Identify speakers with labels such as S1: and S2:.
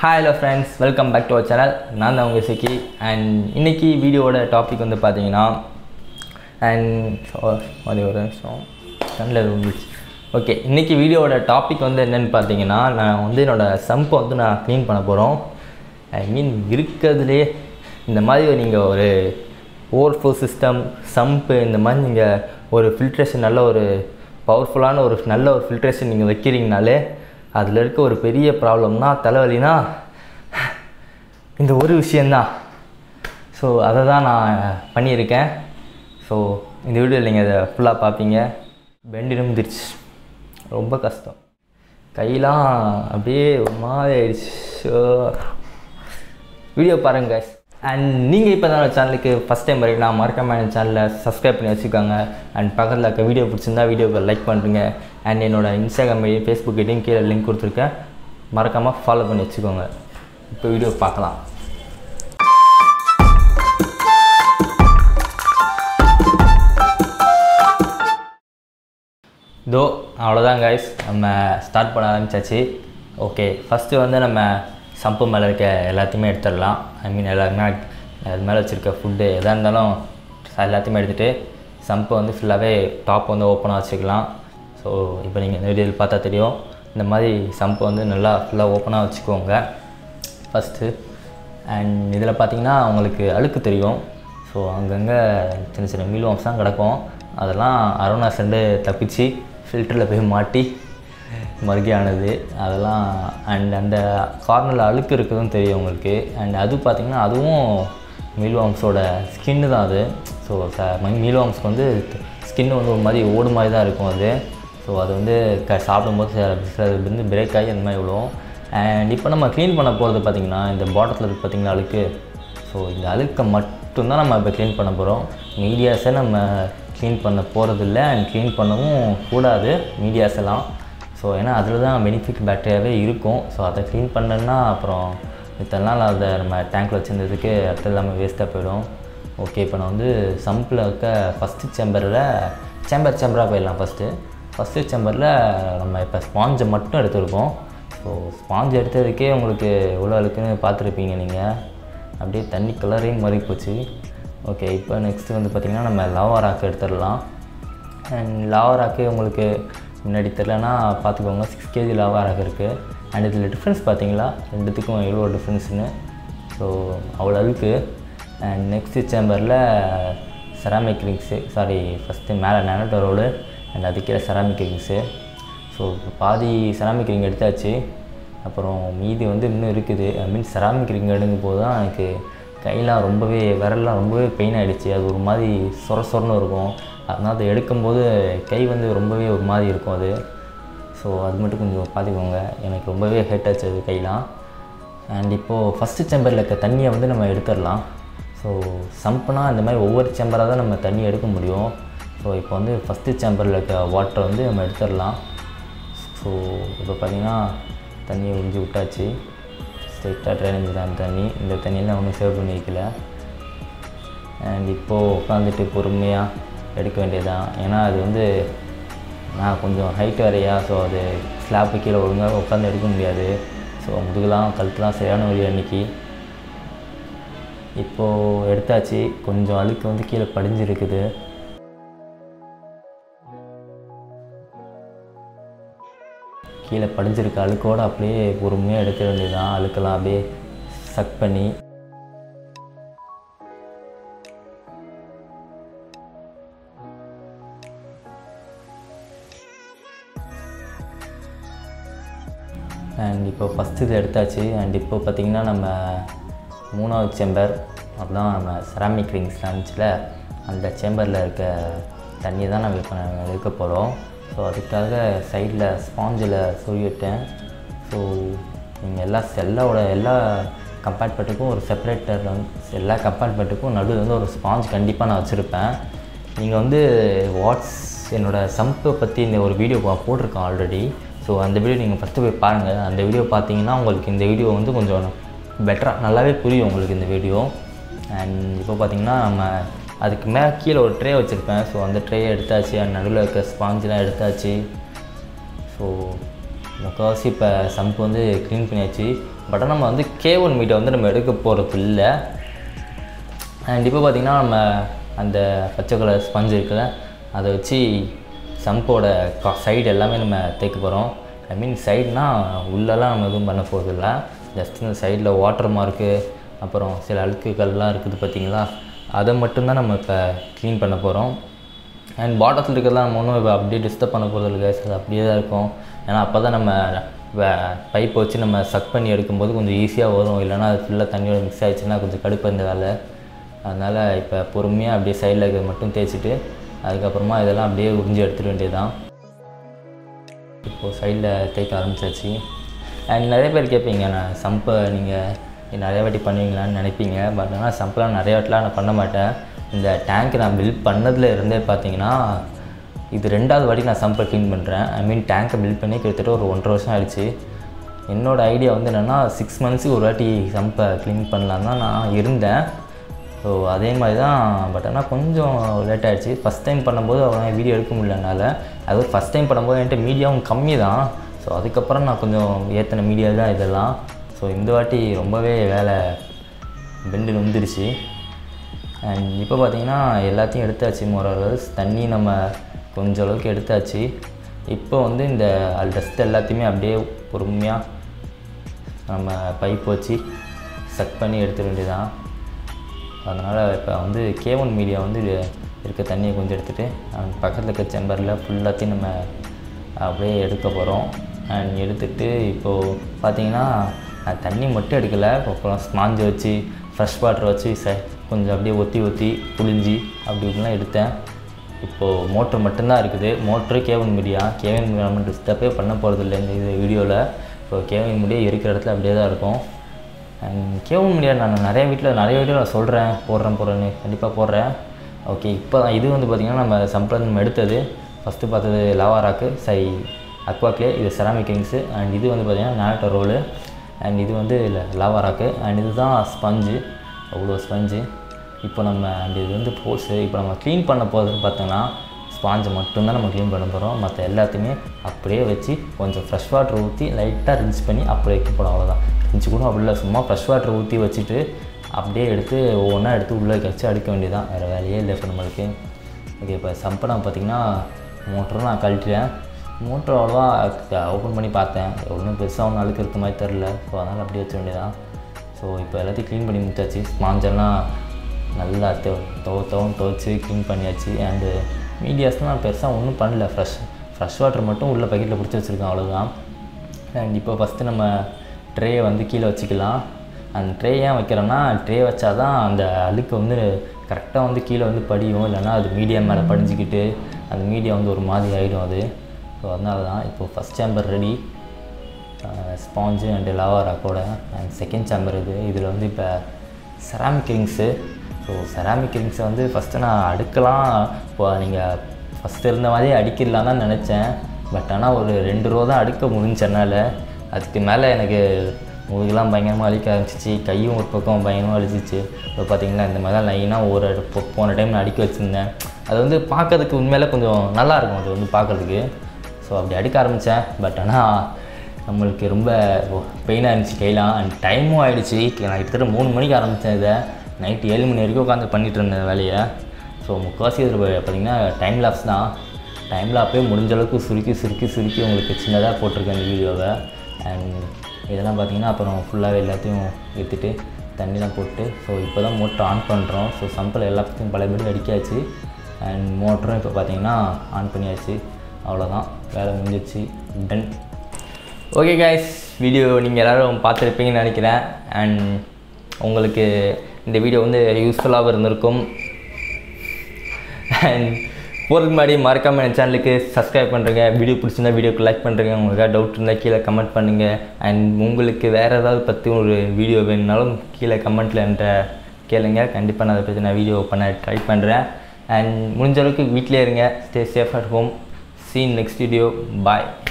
S1: hi hello friends welcome back to our channel நான் தான் உங்கள் சிக்கி அண்ட் இன்னைக்கு வீடியோவோட டாபிக் வந்து பார்த்தீங்கன்னா அண்ட் அது ஒரு நிமிஷம் கண்ணில் இருந்துச்சு ஓகே இன்றைக்கி வீடியோவோட டாபிக் வந்து என்னென்னு பார்த்தீங்கன்னா நான் வந்து என்னோடய சம்பை வந்து நான் க்ளீன் பண்ண போகிறோம் ஐ மீன் இருக்கிறதுலே இந்த மாதிரி நீங்கள் ஒரு ஓவர்ஃப்ளோ சிஸ்டம் சம்பு இந்த மாதிரி நீங்கள் ஒரு ஃபில்ட்ரேஷன் நல்ல ஒரு பவர்ஃபுல்லான ஒரு நல்ல ஒரு ஃபில்ட்ரேஷன் நீங்கள் வைக்கிறீங்கனாலே அதில் இருக்க ஒரு பெரிய ப்ராப்ளம்னா தலைவலினா இந்த ஒரு விஷயந்தான் ஸோ அதை தான் நான் பண்ணியிருக்கேன் ஸோ இந்த வீடியோவில் நீங்கள் அதை ஃபுல்லாக பார்ப்பீங்க பெண்டு இருந்துருச்சு ரொம்ப கஷ்டம் கையெல்லாம் அப்படியே ஒரு மாதிரி ஆயிடுச்சு ஸோ வீடியோ பாருங்க guys அண்ட் நீங்கள் இப்போ தான் சேனலுக்கு ஃபஸ்ட் டைம் வரீங்கன்னா மறக்காம என் சேனலை சப்ஸ்கிரைப் பண்ணி வச்சுக்கோங்க அண்ட் பக்கத்தில் இருக்க வீடியோ பிடிச்சிருந்தா வீடியோவை லைக் பண்ணுறீங்க அண்ட் என்னோட இன்ஸ்டாகிராம் ஐடி ஃபேஸ்புக் ஐடியும் கீழே லிங்க் கொடுத்துருக்கேன் மறக்காமல் ஃபாலோ பண்ணி வச்சுக்கோங்க இப்போ வீடியோ பார்க்கலாம் தோ அவ்வளோதான் கைஸ் நம்ம ஸ்டார்ட் பண்ண ஆரம்பிச்சாச்சு ஓகே ஃபஸ்ட்டு வந்து நம்ம சம்பு மேலே இருக்க எல்லாத்தையுமே எடுத்துடலாம் ஐ மீன் எல்லாருமே அது மேலே வச்சுருக்க ஃபுட்டு எதாக இருந்தாலும் எல்லாத்தையுமே எடுத்துகிட்டு சம்பை வந்து ஃபுல்லாகவே டாப் வந்து ஓப்பனாக வச்சுக்கலாம் ஸோ இப்போ நீங்கள் இந்த வீடியோவில் பார்த்தா தெரியும் இந்த மாதிரி சம்பை வந்து நல்லா ஃபுல்லாக ஓப்பனாக வச்சுக்கோங்க ஃபஸ்ட்டு அண்ட் இதில் பார்த்தீங்கன்னா உங்களுக்கு அழுக்கு தெரியும் ஸோ அங்கங்கே சின்ன சின்ன மீல்வாம்ஸ் தான் கிடக்கும் அதெல்லாம் அரோனா செண்டு தப்பிச்சு ஃபில்டரில் போய் மாட்டி மறுகையானது அதெல்லாம் அண்ட் அந்த கார்னரில் அழுக்கு இருக்குதுன்னு தெரியும் உங்களுக்கு அண்ட் அது பார்த்திங்கன்னா அதுவும் மீல்வாம்ஸோட ஸ்கின்னு தான் அது ஸோ ச மீல்வாம்ஸ்க்கு வந்து ஸ்கின்னு வந்து ஒரு மாதிரி ஓடு மாதிரி தான் இருக்கும் அது ஸோ அது வந்து க சாப்பிடும்போது சில சிலது வந்து பிரேக் ஆகி அந்த மாதிரி விழுவும் அண்ட் இப்போ நம்ம க்ளீன் பண்ண போகிறது பார்த்திங்கன்னா இந்த பாட்டத்தில் இருக்குது பார்த்திங்கன்னா அழுக்கு ஸோ இந்த அழுக்கை மட்டும்தான் நம்ம இப்போ க்ளீன் பண்ண போகிறோம் மீடியாஸை நம்ம க்ளீன் பண்ண போகிறதில்ல அண்ட் க்ளீன் பண்ணவும் கூடாது மீடியாஸ் எல்லாம் ஸோ ஏன்னா அதில் தான் பெனிஃபிட் பேக்டீரியாவே இருக்கும் ஸோ அதை க்ளீன் பண்ணேன்னா அப்புறம் இத்தனை நாள் அதை நம்ம டேங்க்கில் வச்சுருந்ததுக்கு அடுத்து எல்லாமே வேஸ்ட்டாக போயிடும் ஓகே இப்போ நான் வந்து சம்பில் இருக்க ஃபஸ்ட்டு சேம்பரில் சேம்பர் சேம்பராக போயிடலாம் ஃபஸ்ட்டு ஃபஸ்ட்டு சேம்பரில் நம்ம இப்போ ஸ்பாஞ்சை மட்டும் எடுத்துருக்கோம் ஸோ ஸ்பாஞ்ச் எடுத்ததுக்கே உங்களுக்கு எவ்வளோ அழுக்குன்னு பார்த்துருப்பீங்க நீங்கள் அப்படியே தண்ணி கலரே மாறி போச்சு ஓகே இப்போ நெக்ஸ்ட்டு வந்து பார்த்திங்கன்னா நம்ம லாவா ராக்கு எடுத்துடலாம் அண்ட் லாவா ராக்கு உங்களுக்கு முன்னாடி தெரிலனா பார்த்துக்கோங்க சிக்ஸ் கேஜி லாவா ராக்கு இருக்குது அண்ட் இதில் டிஃப்ரென்ஸ் பார்த்தீங்களா ரெண்டுத்துக்கும் எவ்வளோ டிஃப்ரென்ஸ்னு ஸோ அவ்வளோ அழுக்கு அண்ட் நெக்ஸ்ட்டு சேம்பரில் செராமிக் ரிங்ஸு சாரி ஃபஸ்ட்டு மேலே நேனட்டோ ரோடு அண்ட் அது கீழே செராமிக் ரிங்ஸு ஸோ பாதி செராமிக் ரிங் எடுத்தாச்சு அப்புறம் மீதி வந்து இன்னும் இருக்குது ஐ மீன் செராமிக் ரிங் எடுக்கும் போது தான் எனக்கு கையெலாம் ரொம்பவே விரல்லாம் ரொம்பவே பெயின் ஆகிடுச்சு அது ஒரு மாதிரி சொர சொரன்னு இருக்கும் அதனால் அதை எடுக்கும்போது கை வந்து ரொம்பவே ஒரு மாதிரி இருக்கும் அது ஸோ அது மட்டும் கொஞ்சம் பார்த்துக்கோங்க எனக்கு ரொம்பவே ஹெட் ஆச்சு அது கையெலாம் அண்ட் இப்போது ஃபஸ்ட்டு சேம்பரில் இருக்க தண்ணியை வந்து நம்ம எடுத்துடலாம் ஸோ சம்புனா இந்த மாதிரி ஒவ்வொரு சேம்பராக தான் நம்ம தண்ணி எடுக்க முடியும் ஸோ இப்போ வந்து ஃபஸ்ட்டு சேம்பரில் இருக்க வாட்டரை வந்து நம்ம எடுத்துடலாம் ஸோ இப்போ பார்த்திங்கன்னா தண்ணியை உறிஞ்சி விட்டாச்சு ஸ்ட்ரெயிட்டாக ட்ரைனேஜ் தான் தண்ணி இந்த தண்ணியெல்லாம் ஒன்றும் சேவ் பண்ணி வைக்கல அண்ட் இப்போது உட்காந்துட்டு பொறுமையாக எடுக்க வேண்டியதுதான் ஏன்னா அது வந்து நான் கொஞ்சம் ஹைட் வரையா ஸோ அது ஸ்லாப்பு கீழே ஒழுங்காக உட்காந்து எடுக்க முடியாது ஸோ முதுகுலாம் கழுத்துலாம் சரியான வழி அன்றைக்கி இப்போது எடுத்தாச்சு கொஞ்சம் அழுக்கு வந்து கீழே படிஞ்சிருக்குது கீழே படிஞ்சிருக்க அழுக்கோடு அப்படியே பொறுமையாக எடுக்க வேண்டியதுதான் அழுக்கெல்லாம் அப்படியே சக் பண்ணி அண்ட் இப்போ ஃபஸ்ட்டு இது எடுத்தாச்சு அண்ட் இப்போ பார்த்திங்கன்னா நம்ம மூணாவது சேம்பர் அப்படிதான் நம்ம செராமிக் ரிங்ஸ் இருந்துச்சுல அந்த சேம்பரில் இருக்க தண்ணி தான் நம்ம இப்போ எடுக்க போகிறோம் ஸோ அதுக்காக சைடில் ஸ்பாஞ்சில் சொல்லிவிட்டேன் ஸோ நீங்கள் எல்லா செல்லோட எல்லா கம்பார்ட்மெண்ட்டுக்கும் ஒரு செப்பரேட்டர் வந்து எல்லா கம்பார்ட்மெண்ட்டுக்கும் நடுவில் வந்து ஒரு ஸ்பாஞ்ச் கண்டிப்பாக நான் வச்சுருப்பேன் நீங்கள் வந்து வாட்ஸ் என்னோடய சம்பை பற்றி இந்த ஒரு வீடியோ போட்டிருக்கேன் ஆல்ரெடி ஸோ அந்த வீடியோ நீங்கள் ஃபஸ்ட்டு போய் பாருங்கள் அந்த வீடியோ பார்த்தீங்கன்னா உங்களுக்கு இந்த வீடியோ வந்து கொஞ்சம் பெட்டராக நல்லாவே புரியும் உங்களுக்கு இந்த வீடியோ அண்ட் இப்போ பார்த்தீங்கன்னா நம்ம அதுக்கு மேலே கீழே ஒரு ட்ரே வச்சுருப்பேன் ஸோ அந்த ட்ரே எடுத்தாச்சு அண்ட் நடுவில் இருக்க ஸ்பாஞ்செலாம் எடுத்தாச்சு ஸோ முக்கால்வாசி இப்போ சம்ப் வந்து க்ளீன் பண்ணியாச்சு பட் நம்ம வந்து கே ஒன் மீட்டை வந்து நம்ம எடுக்க போகிறது இல்லை அண்ட் இப்போ பார்த்திங்கன்னா நம்ம அந்த பச்சை கலர் ஸ்பஞ்ச் இருக்குல்ல அதை வச்சு சம்போட கா சைடு எல்லாமே நம்ம தேய்க்க போகிறோம் ஐ மீன் சைடுனா உள்ளெல்லாம் நம்ம எதுவும் பண்ண போகிறதில்ல ஜஸ்ட் இந்த சைடில் வாட்டர் மார்க்கு அப்புறம் சில அழுக்குகள்லாம் இருக்குது பார்த்தீங்களா அதை மட்டும்தான் நம்ம இப்போ க்ளீன் பண்ண போகிறோம் அண்ட் பாட்டத்தில் இருக்கிறதெல்லாம் நம்ம ஒன்றும் இப்போ அப்படியே டிஸ்டர்ப் பண்ண போகிறது இல்லை அது அப்படியே தான் இருக்கும் ஏன்னா அப்போ தான் நம்ம பைப்பை வச்சு நம்ம சக் பண்ணி எடுக்கும்போது கொஞ்சம் ஈஸியாக வரும் இல்லைன்னா அது ஃபுல்லாக தண்ணியோட மிக்ஸ் ஆகிடுச்சுன்னா கொஞ்சம் கடுப்பு இந்த வேலை அதனால் இப்போ பொறுமையாக அப்படியே சைடில் இருக்கிறத மட்டும் தேய்ச்சிட்டு அதுக்கப்புறமா இதெல்லாம் அப்படியே உறிஞ்சி எடுத்துட வேண்டியதுதான் இப்போது சைடில் தேய்க்க ஆரம்பிச்சாச்சு அண்ட் நிறைய பேர் கேட்பீங்க நான் சம்பை நீங்கள் நிறைய வாட்டி பண்ணுவீங்களான்னு நினைப்பீங்க பட் ஆனால் சம்பெலாம் நிறைய வாட்டிலாம் நான் பண்ண மாட்டேன் இந்த டேங்க் நான் பில்ட் பண்ணதுல இருந்தே பார்த்தீங்கன்னா இது ரெண்டாவது வாட்டி நான் சம்பை க்ளீன் பண்ணுறேன் ஐ மீன் டேங்கை பில்ட் பண்ணி கிட்டத்தட்ட ஒரு ஒன்றரை வருஷம் ஆயிடுச்சு என்னோடய ஐடியா வந்து என்னென்னா சிக்ஸ் மந்த்ஸுக்கு ஒரு வாட்டி சம்பை க்ளீன் பண்ணலாம் தான் நான் இருந்தேன் ஸோ அதே மாதிரி தான் பட் ஆனால் கொஞ்சம் லேட் ஆகிடுச்சு ஃபஸ்ட் டைம் பண்ணும்போது அவ்வளோ வீடியோ எடுக்க முடியல என்னால் அது ஃபஸ்ட் டைம் பண்ணும்போது என்கிட்ட மீடியாவும் கம்மி தான் ஸோ அதுக்கப்புறம் நான் கொஞ்சம் ஏற்றின மீடியா தான் இதெல்லாம் ஸோ இந்த வாட்டி ரொம்பவே வேலை பெண்டு நொந்துருச்சு அண்ட் இப்போ பார்த்தீங்கன்னா எல்லாத்தையும் எடுத்தாச்சு மோரல்ஸ் தண்ணி நம்ம கொஞ்சம் அளவுக்கு எடுத்தாச்சு இப்போ வந்து இந்த டஸ்ட் எல்லாத்தையுமே அப்படியே பொறுமையாக நம்ம பைப் வச்சு செக் பண்ணி எடுத்துட வேண்டியதான் அதனால் இப்போ வந்து கே ஒன் மீடியா வந்து இது இருக்க தண்ணியை கொஞ்சம் எடுத்துகிட்டு அண்ட் பக்கத்தில் இருக்க செம்பரில் ஃபுல்லாத்தையும் நம்ம அப்படியே எடுக்க போகிறோம் அண்ட் எடுத்துகிட்டு இப்போது பார்த்தீங்கன்னா நான் தண்ணி மட்டும் எடுக்கலை அப்புறம் ஸ்பாஞ்சை வச்சு ஃப்ரெஷ் வாட்டர் வச்சு ச கொஞ்சம் அப்படியே ஒத்தி ஒத்தி புளிஞ்சி அப்படி இப்படிலாம் எடுத்தேன் இப்போது மோட்ரு மட்டும்தான் இருக்குது மோட்ரு கேவன் மீடியா கேவன் மீடியா நம்ம டிஸ்டர்பே பண்ண போகிறதில்ல இந்த இது வீடியோவில் இப்போ கேவன் மீடியா இருக்கிற இடத்துல அப்படியே தான் இருக்கும் அண்ட் கேவன் மீடியா நான் நிறைய வீட்டில் நிறைய வீடியோ நான் சொல்கிறேன் போடுறேன் போடுறேன்னு கண்டிப்பாக போடுறேன் ஓகே இப்போ இது வந்து பார்த்திங்கன்னா நம்ம சம்பிள் நம்ம எடுத்தது ஃபஸ்ட்டு பார்த்தது லாவா ராக்கு சை அக்வாக்லே இது செராமிக் கிங்ஸு அண்ட் இது வந்து பார்த்திங்கன்னா நாட்டோ ரோலு அண்ட் இது வந்து லாவா ராக்கு அண்ட் இதுதான் ஸ்பஞ்சு அவ்வளோ ஸ்பஞ்சு இப்போ நம்ம அந்த இது வந்து போர்ஸு இப்போ நம்ம க்ளீன் பண்ண போகிறதுன்னு பார்த்தோன்னா ஸ்பாஞ்சை மட்டும்தான் நம்ம க்ளீன் பண்ண போகிறோம் மற்ற எல்லாத்தையுமே அப்படியே வச்சு கொஞ்சம் ஃப்ரெஷ் வாட்டர் ஊற்றி லைட்டாக ரின்ஸ் பண்ணி அப்படியே வைக்க போகிறோம் அவ்வளோதான் ரின்ஸ் கூட அப்படி இல்லை சும்மா ஃப்ரெஷ் வாட்டர் ஊற்றி வச்சுட்டு அப்படியே எடுத்து ஒவ்வொன்றா எடுத்து உள்ளே வச்சு அடுக்க வேண்டியதான் வேறு வேலையே இல்லை இப்போ நம்மளுக்கு ஓகே இப்போ சம்பை நான் பார்த்திங்கன்னா மோட்டரும் நான் கழட்டிட்டேன் மோட்டர் அவ்வளோவா ஓப்பன் பண்ணி பார்த்தேன் ஒன்றும் பெருசாக ஒன்றும் அழுக்கு இருக்க மாதிரி தெரில ஸோ அதனால் அப்படியே வச்ச வேண்டியதான் ஸோ இப்போ எல்லாத்தையும் க்ளீன் பண்ணி முடிச்சாச்சு ஸ்பாஞ்செல்லாம் நல்லா துவ துவ துவன்னு துவைச்சி க்ளீன் பண்ணியாச்சு அண்டு மீடியாஸ்லாம் பெருசாக ஒன்றும் பண்ணல ஃப்ரெஷ் ஃப்ரெஷ் வாட்டர் மட்டும் உள்ள பக்கெட்டில் பிடிச்சி வச்சுருக்கேன் அவ்வளோதான் அண்ட் இப்போ ஃபஸ்ட்டு நம்ம ட்ரேயை வந்து கீழே வச்சுக்கலாம் அந்த ட்ரே ஏன் வைக்கிறோன்னா ட்ரே வச்சா தான் அந்த அழுக்கு வந்து கரெக்டாக வந்து கீழே வந்து படியும் இல்லைன்னா அது மீடியா மேலே படிஞ்சிக்கிட்டு அந்த மீடியா வந்து ஒரு மாதிரி ஆகிடும் அது ஸோ அதனால தான் இப்போது first chamber ready sponge and lava ராக்கோட அண்ட் செகண்ட் சேம்பர் இது இதில் வந்து இப்போ செராமிக் ரிங்ஸு ஸோ செராமிக் ரிங்ஸை வந்து ஃபஸ்ட்டு நான் அடுக்கலாம் இப்போ நீங்கள் ஃபஸ்ட்டு இருந்த மாதிரியே அடிக்கிடலாம் தான் நினச்சேன் பட் ஆனால் ஒரு ரெண்டு ரூபா தான் அடுக்க முடிஞ்ச என்னால் அதுக்கு மேலே எனக்கு முதுகெல்லாம் பயங்கரமாக அழிக்க ஆரம்பிச்சிச்சு கையும் ஒரு பக்கம் பயங்கரமாக அழிச்சிச்சு இப்போ பார்த்தீங்களா இந்த மாதிரி தான் லைனாக ஒரு இப்போ போன டைம் நான் அடிக்க வச்சுருந்தேன் அது வந்து பார்க்கறதுக்கு உண்மையில கொஞ்சம் நல்லாயிருக்கும் அது வந்து பார்க்குறதுக்கு ஸோ அப்படி அடிக்க ஆரம்பித்தேன் பட் ஆனால் நம்மளுக்கு ரொம்ப பெயினாக இருந்துச்சு கையெல்லாம் அண்ட் டைமும் ஆகிடுச்சு நான் கிட்டத்தட்ட மூணு மணிக்கு ஆரம்பித்தேன் இதை நைட்டு ஏழு மணி வரைக்கும் உட்காந்து பண்ணிகிட்டு இருந்தேன் வேலையை ஸோ முக்கால்வாசி இதில் பார்த்திங்கன்னா டைம் லாப்ஸ் தான் டைம் லாப்பே முடிஞ்ச அளவுக்கு சுருக்கி சுருக்கி சுருக்கி உங்களுக்கு சின்னதாக போட்டிருக்கேன் இந்த வீடியோவை அண்ட் இதெல்லாம் பார்த்திங்கன்னா அப்புறம் ஃபுல்லாகவே எல்லாத்தையும் ஏற்றிட்டு தண்ணிலாம் போட்டு ஸோ இப்போ தான் மோட்டர் ஆன் பண்ணுறோம் ஸோ சம்பிள் எல்லாத்தையும் பழையபடி அடிக்காச்சு அண்ட் மோட்டரும் இப்போ பார்த்தீங்கன்னா ஆன் பண்ணியாச்சு அவ்வளோதான் வேலை முடிஞ்சிச்சு டன் ஓகே கைஸ் வீடியோ நீங்கள் எல்லோரும் பார்த்துருப்பீங்கன்னு நினைக்கிறேன் அண்ட் உங்களுக்கு இந்த வீடியோ வந்து யூஸ்ஃபுல்லாகவும் இருந்திருக்கும் அண்ட் போகிறதுக்கு முன்னாடி மறக்காமல் என் சேனலுக்கு சப்ஸ்கிரைப் பண்ணுறேங்க வீடியோ பிடிச்சிருந்தா வீடியோக்கு லைக் பண்ணுறேங்க உங்களுக்கு ஏதாவது டவுட் இருந்தால் கீழே கமெண்ட் பண்ணுங்கள் அண்ட் உங்களுக்கு வேறு ஏதாவது பற்றி ஒரு வீடியோ வேணுனாலும் கீழே கமெண்ட்டில் என்கிட்ட கேளுங்க கண்டிப்பாக நான் அதை பற்றி நான் வீடியோ பண்ண ட்ரை பண்ணுறேன் அண்ட் முடிஞ்ச அளவுக்கு வீட்டிலே இருங்க stay safe at home see in next video bye